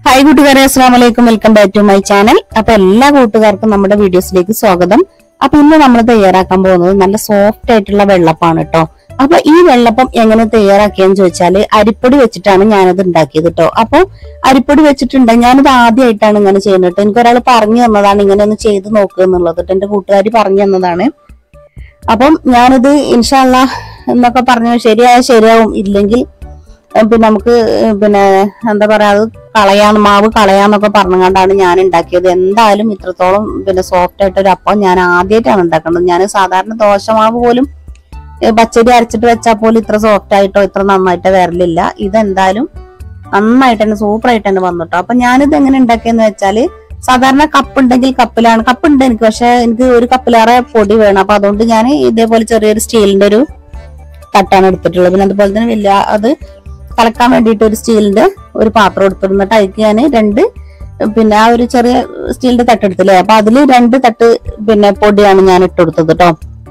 hi കൂട്ടുകാരെ അസ്സാം വലൈക്കും welcome back to my channel അപ്പൊ എല്ലാ കൂട്ടുകാർക്കും നമ്മുടെ വീഡിയോസിലേക്ക് സ്വാഗതം അപ്പൊ ഇന്ന് നമ്മൾ തയ്യാറാക്കാൻ പോകുന്നത് നല്ല സോഫ്റ്റ് ആയിട്ടുള്ള വെള്ളപ്പാണ് കേട്ടോ അപ്പൊ ഈ വെള്ളപ്പം എങ്ങനെ തയ്യാറാക്കിയെന്ന് ചോദിച്ചാല് അരിപ്പൊടി വെച്ചിട്ടാണ് ഞാനത് ഉണ്ടാക്കിയത് കേട്ടോ അപ്പൊ അരിപ്പൊടി വെച്ചിട്ടുണ്ട് ഞാനിത് ആദ്യമായിട്ടാണ് ഇങ്ങനെ ചെയ്യുന്നത് കേട്ടോ എനിക്ക് ഒരാൾ പറഞ്ഞു തന്നതാണ് ഇങ്ങനെ ഒന്ന് ചെയ്ത് നോക്കുക എന്നുള്ളത് കേട്ടോ എന്റെ കൂട്ടുകാരി പറഞ്ഞു തന്നതാണ് അപ്പം ഞാനിത് ഇൻഷാല്ല എന്നൊക്കെ പറഞ്ഞു ശരിയായ ശരിയാവും ഇല്ലെങ്കിൽ ഏഹ് പിന്നെ നമുക്ക് ഏഹ് പിന്നെ എന്താ പറയാ അത് കളയാന്ന് മാവ് കളയാന്നൊക്കെ പറഞ്ഞുകൊണ്ടാണ് ഞാൻ ഉണ്ടാക്കിയത് എന്തായാലും ഇത്രത്തോളം പിന്നെ സോഫ്റ്റ് ആയിട്ട് ഒരു അപ്പം ഞാൻ ആദ്യമായിട്ടാണ് ഉണ്ടാക്കുന്നത് ഞാൻ സാധാരണ ദോശമാവ് പോലും ഏഹ് പച്ചരി അരച്ചിട്ട് വെച്ചാൽ പോലും ഇത്ര സോഫ്റ്റ് ആയിട്ടോ ഇത്ര നന്നായിട്ട് വരലില്ല ഇതെന്തായാലും നന്നായിട്ട് തന്നെ സൂപ്പർ ആയിട്ട് തന്നെ വന്നിട്ടോ അപ്പൊ ഞാനിത് എങ്ങനെ ഉണ്ടാക്കിയെന്ന് വെച്ചാല് സാധാരണ കപ്പ് ഉണ്ടെങ്കിൽ കപ്പിലാണ് കപ്പ് ഉണ്ട് എനിക്ക് പക്ഷെ എനിക്ക് ഒരു കപ്പിലേറെ പൊടി വേണം അപ്പൊ അതുകൊണ്ട് ഞാൻ ഇതേപോലെ ചെറിയൊരു സ്റ്റീലിന്റെ ഒരു തട്ടാണ് എടുത്തിട്ടുള്ളത് പിന്നെ അതുപോലെ തന്നെ വലിയ അത് കലക്കാൻ വേണ്ടിയിട്ട് ഒരു സ്റ്റീലിന്റെ ഒരു പാത്രം എടുത്തിരുന്നിട്ട് അതിക്ക് ഞാൻ രണ്ട് പിന്നെ ആ ഒരു ചെറിയ സ്റ്റീലിന്റെ തട്ട് എടുത്തില്ലേ അപ്പൊ അതിൽ രണ്ട് തട്ട് പിന്നെ പൊടിയാണ് ഞാൻ ഇട്ട് കൊടുത്തത് കേട്ടോ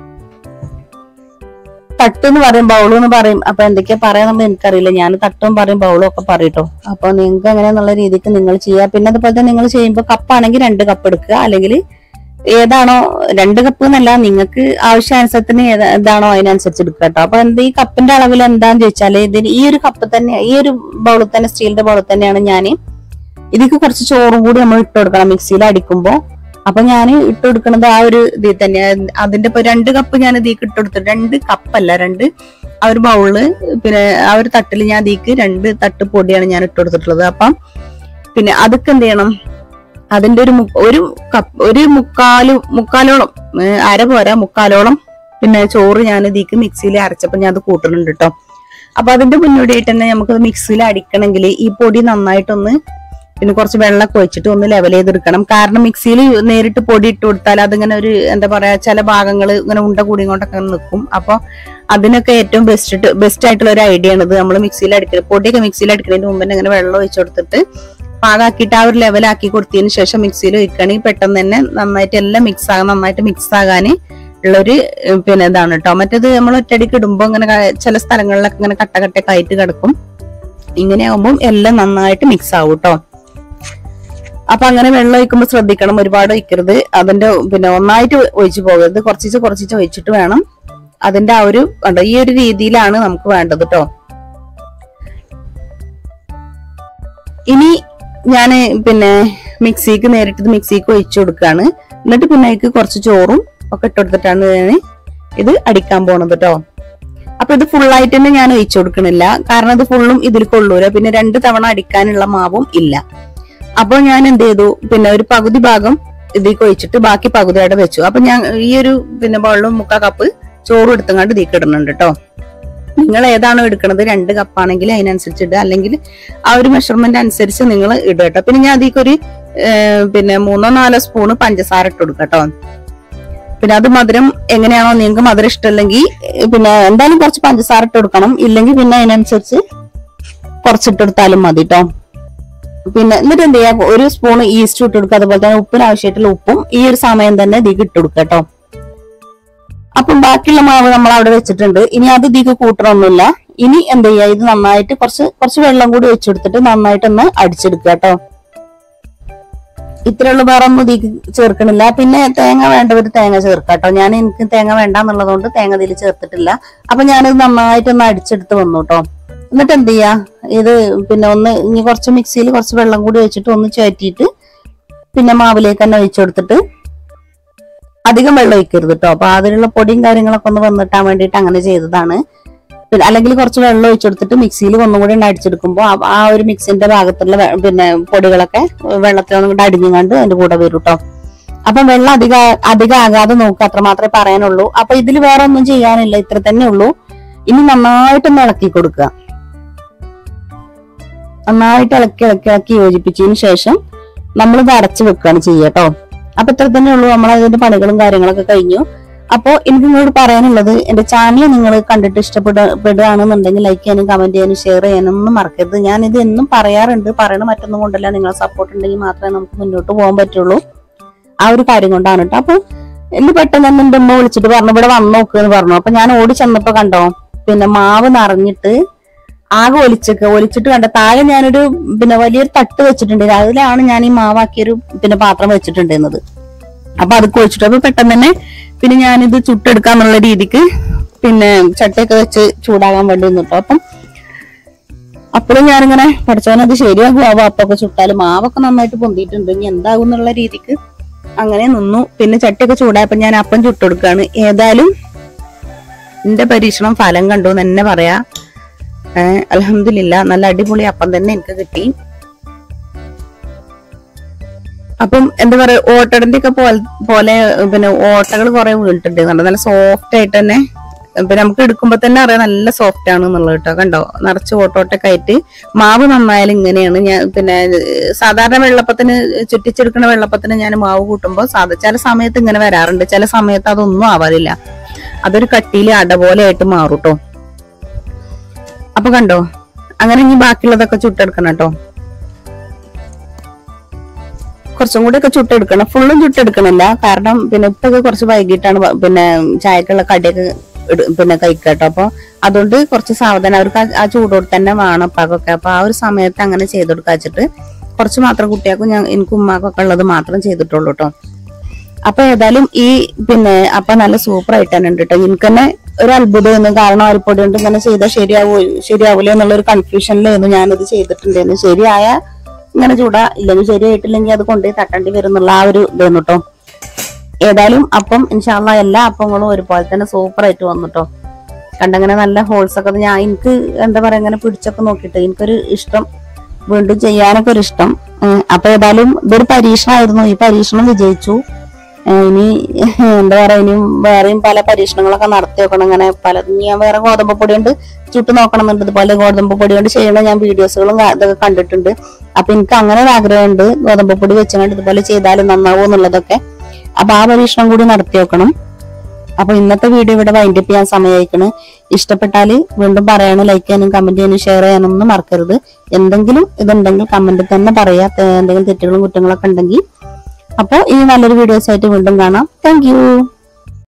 തട്ട് എന്ന് പറയും ബൗള് എന്ന് പറയും അപ്പൊ എന്തൊക്കെയാ പറയാന്നുള്ളത് എനിക്കറിയില്ല ഞാൻ തട്ടും പറയും ബൗളും ഒക്കെ പറയട്ടോ അപ്പൊ നിങ്ങൾക്ക് എങ്ങനെയാന്നുള്ള രീതിക്ക് നിങ്ങൾ ചെയ്യുക പിന്നെ അതുപോലെ തന്നെ നിങ്ങൾ ചെയ്യുമ്പോൾ കപ്പാണെങ്കിൽ രണ്ട് കപ്പ് എടുക്കുക അല്ലെങ്കിൽ ഏതാണോ രണ്ട് കപ്പ് എന്നല്ല നിങ്ങൾക്ക് ആവശ്യാനുസരത്തിന് ഏതാ- എന്താണോ അതിനനുസരിച്ച് എടുക്കുക കേട്ടോ അപ്പൊ എന്ത് ഈ കപ്പിന്റെ അളവിൽ എന്താന്ന് ചോദിച്ചാല് ഇതിന് ഈ ഒരു കപ്പ് തന്നെ ഈ ഒരു ബൗളിൽ തന്നെ സ്റ്റീലിന്റെ ബൗളിൽ തന്നെയാണ് ഞാൻ ഇതിക്ക് കുറച്ച് ചോറും കൂടി നമ്മൾ ഇട്ട് കൊടുക്കണം മിക്സിയിൽ അടിക്കുമ്പോ അപ്പൊ ഞാൻ ഇട്ട് കൊടുക്കുന്നത് ആ ഒരു ഇതിൽ തന്നെ അതിന്റെ ഇപ്പൊ രണ്ട് കപ്പ് ഞാൻ ഇതിക്ക് ഇട്ട് കൊടുത്തു രണ്ട് കപ്പല്ല രണ്ട് ആ ഒരു ബൗള് പിന്നെ ആ ഒരു തട്ടിൽ ഞാൻ ഇതിക്ക് രണ്ട് തട്ട് പൊടിയാണ് ഞാൻ ഇട്ട് കൊടുത്തിട്ടുള്ളത് അപ്പം പിന്നെ അതൊക്കെ എന്ത് ചെയ്യണം അതിന്റെ ഒരു മു- ഒരു കപ്പ് ഒരു മുക്കാല് മുക്കാലോളം ഏ, അര പോരാ മുക്കാലോളം പിന്നെ ചോറ് ഞാൻ ഇതിക്ക് മിക്സിയിൽ അരച്ചപ്പോ ഞാൻ അത് കൂട്ടുന്നുണ്ട് കേട്ടോ അപ്പൊ അതിന്റെ മുന്നോടിയായിട്ട് തന്നെ നമുക്ക് മിക്സിയിൽ അടിക്കണമെങ്കിൽ ഈ പൊടി നന്നായിട്ടൊന്ന് പിന്നെ കുറച്ച് വെള്ളമൊക്കെ ഒഴിച്ചിട്ട് ഒന്ന് ലെവൽ ചെയ്തെടുക്കണം കാരണം മിക്സിയിൽ നേരിട്ട് പൊടി ഇട്ട് കൊടുത്താൽ അതിങ്ങനെ ഒരു എന്താ പറയാ ചില ഭാഗങ്ങൾ ഇങ്ങനെ ഉണ്ട കൂടി കൊണ്ടൊക്കെ നിൽക്കും അപ്പൊ അതിനൊക്കെ ഏറ്റവും ബെസ്റ്റ് ബെസ്റ്റ് ആയിട്ടുള്ള ഒരു ഐഡിയ ആണ് ഇത് നമ്മൾ മിക്സിയിൽ അടിക്കുന്നത് പൊടിയൊക്കെ മിക്സിയിൽ അടിക്കുന്നതിന് മുമ്പ് തന്നെ ഇങ്ങനെ വെള്ളം ഒഴിച്ചു കൊടുത്തിട്ട് പാകാക്കിയിട്ട് ആ ഒരു ലെവലാക്കി കൊടുത്തതിന് ശേഷം മിക്സിയിൽ ഒഴിക്കുകയാണെങ്കിൽ പെട്ടെന്ന് തന്നെ നന്നായിട്ട് എല്ലാം മിക്സ് ആകാൻ നന്നായിട്ട് മിക്സ് ആകാൻ ഉള്ളൊരു ഏഹ്, പിന്നെ ഇതാണ് കേട്ടോ മറ്റേത് നമ്മൾ ഒറ്റയടിക്ക് ഇടുമ്പോൾ ഇങ്ങനെ ക- ചില സ്ഥലങ്ങളിലൊക്കെ ഇങ്ങനെ കട്ട കട്ടയൊക്കെ ആയിട്ട് കിടക്കും ഇങ്ങനെ ആകുമ്പോൾ എല്ലാം നന്നായിട്ട് മിക്സ് ആവും കേട്ടോ അപ്പൊ അങ്ങനെ വെള്ളം ഒഴിക്കുമ്പോൾ ശ്രദ്ധിക്കണം ഒരുപാട് ഒഴിക്കരുത് അതിന്റെ പിന്നെ ഒന്നായിട്ട് ഒഴിച്ചു പോകരുത് കുറച്ചിച്ച് കുറച്ചിച്ച് ഒഴിച്ചിട്ട് വേണം അതിന്റെ ആ ഒരു കണ്ടോ ഈ ഒരു രീതിയിലാണ് നമുക്ക് വേണ്ടത് കേട്ടോ ഇനി ഞാന് പിന്നെ മിക്സിക്ക് നേരിട്ട് ഇത് മിക്സിക്ക് ഒഴിച്ചു കൊടുക്കുകയാണ് എന്നിട്ട് പിന്നെ അതിക്ക് കുറച്ച് ചോറും ഒക്കെ ഇട്ടെടുത്തിട്ടാണ് ഞാൻ ഇത് അടിക്കാൻ പോണത് കേട്ടോ അപ്പൊ ഇത് ഫുള്ളായിട്ട് തന്നെ ഞാൻ ഒഴിച്ചു കൊടുക്കണില്ല കാരണം ഇത് ഫുള്ളും ഇതിൽ കൊള്ളൂല പിന്നെ രണ്ട് തവണ അടിക്കാനുള്ള മാവും ഇല്ല അപ്പൊ ഞാൻ എന്ത് ചെയ്തു പിന്നെ ഒരു പകുതി ഭാഗം ഇതിലേക്ക് ഒഴിച്ചിട്ട് ബാക്കി പകുതി അവിടെ വെച്ചു അപ്പൊ ഞാൻ ഈ ഒരു പിന്നെ ബൗളിലും മുക്കാ കപ്പ് ചോറ് എടുത്തങ്ങാണ്ട് ഇതിലേക്ക് ഇടുന്നുണ്ട് കേട്ടോ നിങ്ങൾ ഏതാണോ എടുക്കുന്നത് രണ്ട് കപ്പാണെങ്കിൽ അതിനനുസരിച്ച് ഇടുക അല്ലെങ്കിൽ ആ ഒരു മെഷർമെന്റ് അനുസരിച്ച് നിങ്ങൾ ഇടുക കേട്ടോ പിന്നെ ഞാൻ അതിലേക്ക് ഒരു ഏഹ്, പിന്നെ മൂന്നോ നാലോ സ്പൂണ് പഞ്ചസാര ഇട്ട് കൊടുക്കുക കേട്ടോ പിന്നെ അത് മധുരം എങ്ങനെയാണോ നിങ്ങൾക്ക് മധുരം ഇഷ്ടമല്ലെങ്കിൽ ഏഹ്, പിന്നെ എന്തായാലും കുറച്ച് പഞ്ചസാര ഇട്ട് കൊടുക്കണം ഇല്ലെങ്കിൽ പിന്നെ അതിനനുസരിച്ച് കുറച്ചിട്ട് കൊടുത്താലും മതി കേട്ടോ പിന്നെ എന്നിട്ട് എന്ത് ചെയ്യാ ഒരു സ്പൂൺ ഈസ്റ്റ് ഇട്ട് കൊടുക്കുക അതുപോലെ തന്നെ ഉപ്പിന് ആവശ്യമായിട്ടുള്ള ഉപ്പും ഈ ഒരു സമയം തന്നെ ഇതിക്ക് ഇട്ട് കൊടുക്കുക കേട്ടോ അപ്പം ബാക്കിയുള്ള മാവ് നമ്മൾ അവിടെ വെച്ചിട്ടുണ്ട് ഇനി അത് ഇതിക്ക് കൂട്ടണമൊന്നുമില്ല ഇനി എന്ത് ചെയ്യാ ഇത് നന്നായിട്ട് കുറച്ച് കുറച്ച് വെള്ളം കൂടി വെച്ചെടുത്തിട്ട് നന്നായിട്ടൊന്ന് അടിച്ചെടുക്കുക കേട്ടോ ഇത്രയുള്ള വേറെ ഒന്നും ഇതിക്ക് ചേർക്കണില്ല പിന്നെ തേങ്ങ വേണ്ടവർ തേങ്ങ ചേർക്കാം കേട്ടോ ഞാൻ എനിക്ക് തേങ്ങ വേണ്ട എന്നുള്ളതുകൊണ്ട് തേങ്ങ ഇതിൽ ചേർത്തിട്ടില്ല അപ്പൊ ഞാനിത് നന്നായിട്ടൊന്ന് അടിച്ചെടുത്ത് വന്നു കേട്ടോ എന്നിട്ട് എന്ത് ചെയ്യാ ഇത് പിന്നെ ഒന്ന് ഇനി കുറച്ച് മിക്സിയിൽ കുറച്ച് വെള്ളം കൂടി വെച്ചിട്ട് ഒന്ന് ചുറ്റിയിട്ട് പിന്നെ മാവിലേക്ക് തന്നെ ഒഴിച്ചു കൊടുത്തിട്ട് അധികം വെള്ളം ഒഴിക്കരുത് കേട്ടോ അപ്പൊ അതിലുള്ള പൊടിയും കാര്യങ്ങളൊക്കെ ഒന്ന് വന്നിട്ടാൻ വേണ്ടിയിട്ട് അങ്ങനെ ചെയ്തതാണ് പിന്നെ അല്ലെങ്കിൽ കുറച്ച് വെള്ളം ഒഴിച്ചു കൊടുത്തിട്ട് മിക്സിയിൽ ഒന്നും കൂടി ഒന്ന് അടിച്ചെടുക്കുമ്പോൾ ആ- ആ ഒരു മിക്സിന്റെ ഭാഗത്തുള്ള വെ- പിന്നെ പൊടികളൊക്കെ വെള്ളത്തിലൊന്നും കൂടെ അടിഞ്ഞുകൊണ്ട് അതിന്റെ കൂടെ വരും കേട്ടോ അപ്പൊ വെള്ളം അധികം അധികം ആകാതെ നോക്കുക അത്ര മാത്രമേ പറയാനുള്ളൂ അപ്പൊ ഇതിൽ വേറെ ഒന്നും ചെയ്യാനില്ല ഇത്ര തന്നെ ഉള്ളൂ ഇനി നന്നായിട്ടൊന്ന് ഇളക്കി കൊടുക്കുക നന്നായിട്ട് ഇളക്കി ഇളക്കി ഇളക്കി യോജിപ്പിച്ചതിന് ശേഷം നമ്മളിത് അടച്ചു വെക്കുകയാണ് ചെയ്യുക കേട്ടോ അപ്പൊ ഇത്ര തന്നെ ഉള്ളൂ നമ്മൾ അതിന്റെ പണികളും കാര്യങ്ങളൊക്കെ കഴിഞ്ഞു അപ്പോ എനിക്ക് നിങ്ങളോട് പറയാനുള്ളത് എന്റെ ചാനൽ നിങ്ങൾ കണ്ടിട്ട് ഇഷ്ടപ്പെടുകയാണെന്നുണ്ടെങ്കിൽ ലൈക്ക് ചെയ്യാനും കമന്റ് ചെയ്യാനും ഷെയർ ചെയ്യാനും ഒന്നും മറക്കരുത് ഞാൻ ഇത് എന്നും പറയാറുണ്ട് പറയണ മറ്റൊന്നും കൊണ്ടല്ല നിങ്ങളെ സപ്പോർട്ട് ഉണ്ടെങ്കിൽ മാത്രമേ നമുക്ക് മുന്നോട്ട് പോകാൻ പറ്റുള്ളൂ ആ ഒരു കാര്യം കൊണ്ടാണ് കേട്ടോ അപ്പൊ എന്നെ പെട്ടെന്ന് തന്നെ എന്റെ ഉമ്മ വിളിച്ചിട്ട് പറഞ്ഞു ഇവിടെ വന്ന് നോക്ക് എന്ന് പറഞ്ഞു അപ്പൊ ഞാൻ ഓടി ചെന്നപ്പോ കണ്ടോ പിന്നെ മാവ് നിറഞ്ഞിട്ട് ആകെ ഒലിച്ചൊക്കെ ഒലിച്ചിട്ട് കണ്ട താഴെ ഞാനൊരു പിന്നെ വലിയൊരു തട്ട് വെച്ചിട്ടുണ്ട് അതിലാണ് ഞാൻ ഈ മാവാക്കിയൊരു പിന്നെ പാത്രം വെച്ചിട്ടുണ്ടായിരുന്നത് അപ്പൊ അത് കുഴിച്ചിട്ട് അപ്പൊ പെട്ടെന്ന് തന്നെ പിന്നെ ഞാനിത് ചുട്ടെടുക്കാന്നുള്ള രീതിക്ക് പിന്നെ ചട്ടയൊക്കെ വെച്ച് ചൂടാകാൻ വേണ്ടി നിന്നിട്ടോ അപ്പം അപ്പോഴും ഞാനിങ്ങനെ പഠിച്ചവനത് ശരിയാകും ആവോ അപ്പൊക്കെ ചുട്ടാലും മാവൊക്കെ നന്നായിട്ട് പൊന്തിയിട്ടുണ്ട് ഇനി എന്താകും എന്നുള്ള രീതിക്ക് അങ്ങനെ നിന്നു പിന്നെ ചട്ടിയൊക്കെ ചൂടായപ്പോ ഞാൻ അപ്പം ചുട്ടെടുക്കാണ് ഏതായാലും എന്റെ പരീക്ഷണം ഫലം കണ്ടു എന്ന് തന്നെ പറയാ ഏഹ് അലഹമില്ല നല്ല അടിപൊളി അപ്പം തന്നെ എനിക്ക് കിട്ടി അപ്പം എന്താ പറയാ ഓട്ടടന്റെ ഒക്കെ പോലെ പോലെ പിന്നെ ഓട്ടകൾ കുറെ വീണിട്ടുണ്ട് കണ്ടോ നല്ല സോഫ്റ്റ് ആയിട്ട് തന്നെ പിന്നെ നമുക്ക് എടുക്കുമ്പോ തന്നെ അറിയാം നല്ല സോഫ്റ്റ് ആണ് എന്നുള്ളത് കേട്ടോ കണ്ടോ നിറച്ച് ഓട്ടോട്ടൊക്കെ ആയിട്ട് മാവ് നന്നായാലും ഇങ്ങനെയാണ് ഞാൻ പിന്നെ ഏഹ്, സാധാരണ വെള്ളപ്പത്തിന് ചുറ്റിച്ചെടുക്കുന്ന വെള്ളപ്പത്തിന് ഞാൻ മാവ് കൂട്ടുമ്പോൾ സാധാ ചില സമയത്ത് ഇങ്ങനെ വരാറുണ്ട് ചില സമയത്ത് അതൊന്നും ആവാറില്ല അതൊരു കട്ടിയിൽ അട പോലെ ആയിട്ട് മാറും കേട്ടോ അപ്പൊ കണ്ടോ അങ്ങനെ ഇനി ബാക്കിയുള്ളതൊക്കെ ചുട്ടെടുക്കണം കേട്ടോ കുറച്ചും കൂടി ഒക്കെ ചുട്ടെടുക്കണം ഫുള്ളും ചുട്ടെടുക്കണില്ല കാരണം പിന്നെ ഇപ്പൊക്കെ കുറച്ച് വൈകിട്ടാണ് വ- പിന്നെ ചായക്കുള്ള കടിയൊക്കെ ഇട- പിന്നെ കഴിക്കട്ടോ അപ്പൊ അതുകൊണ്ട് കുറച്ച് സാവധാനം അവർക്ക് ആ- ആ ചൂടോട് തന്നെ വേണം പാകൊക്കെ അപ്പൊ ആ ഒരു സമയത്ത് അങ്ങനെ ചെയ്ത് കൊടുക്കുക വെച്ചിട്ട് കുറച്ച് മാത്രം കുട്ടികൾക്കും ഞാൻ എനിക്കും ഉമ്മാക്കൊക്കെ ഉള്ളത് മാത്രം ചെയ്തിട്ടുള്ളൂ കേട്ടോ അപ്പൊ ഏതായാലും ഈ പിന്നെ അപ്പൊ നല്ല സൂപ്പർ ആയിട്ട് തന്നെ ഉണ്ട് കേട്ടോ എനിക്ക് തന്നെ ഒരു അത്ഭുതമായിരുന്നു കാരണം അരിപ്പൊടി കൊണ്ട് ഇങ്ങനെ ചെയ്താൽ ശരിയാവൂ ശരിയാവൂല എന്നുള്ള ഒരു കൺഫ്യൂഷനിലായിരുന്നു ഞാനിത് ചെയ്തിട്ടുണ്ടായിരുന്നു ശരിയായ ഇങ്ങനെ ചൂടാ ഇല്ലെങ്കിൽ ശരിയായിട്ടില്ലെങ്കിൽ അത് കൊണ്ടുപോയി തട്ടേണ്ടി വരും എന്നുള്ള ആ ഒരു ഇതായിരുന്നു കേട്ടോ ഏതായാലും അപ്പം ഇൻഷാല്ല എല്ലാ അപ്പങ്ങളും ഒരുപോലെ തന്നെ സൂപ്പർ ആയിട്ട് വന്നു കേട്ടോ കണ്ടങ്ങനെ നല്ല ഹോൾസ് ഒക്കെ ഞാൻ എനിക്ക് എന്താ പറയാ ഇങ്ങനെ പിടിച്ചൊക്കെ നോക്കിയിട്ട് എനിക്കൊരു ഇഷ്ടം വീണ്ടും ചെയ്യാനൊക്കെ ഒരു ഇഷ്ടം ഉം, അപ്പൊ ഏതായാലും ഇതൊരു പരീക്ഷണമായിരുന്നു ഈ പരീക്ഷണം വിജയിച്ചു ഏഹ് ഇനി എന്താ പറയാ ഇനിയും വേറെയും പല പരീക്ഷണങ്ങളൊക്കെ നടത്തി നോക്കണം അങ്ങനെ പല ഇനി ഞാൻ വേറെ ഗോതമ്പ് പൊടി കൊണ്ട് ചുട്ട് നോക്കണം എന്നുണ്ട് ഇതുപോലെ ഗോതമ്പ് പൊടി കൊണ്ട് ചെയ്യണ ഞാൻ വീഡിയോസുകളും കാ- ഇതൊക്കെ കണ്ടിട്ടുണ്ട് അപ്പൊ എനിക്ക് അങ്ങനെ ഒരു ആഗ്രഹമുണ്ട് ഗോതമ്പ് പൊടി വെച്ചുകൊണ്ട് ഇതുപോലെ ചെയ്താലും നന്നാവും എന്നുള്ളതൊക്കെ അപ്പൊ ആ പരീക്ഷണം കൂടി നടത്തി നോക്കണം അപ്പൊ ഇന്നത്തെ വീഡിയോ ഇവിടെ വൈൻഡ് അപ്പ് ചെയ്യാൻ സമയമായിക്കണ് ഇഷ്ടപ്പെട്ടാല് വീണ്ടും പറയണം ലൈക്ക് ചെയ്യാനും കമന്റ് ചെയ്യാനും ഷെയർ ചെയ്യാനും ഒന്നും മറക്കരുത് എന്തെങ്കിലും ഇതുണ്ടെങ്കിൽ കമന്റ് തന്നെ പറയാ തെ- എന്തെങ്കിലും തെറ്റുകളും കുറ്റങ്ങളൊക്കെ ഉണ്ടെങ്കിൽ അപ്പോൾ ഇനി നല്ലൊരു വീഡിയോസ് ആയിട്ട് വീണ്ടും കാണാം താങ്ക്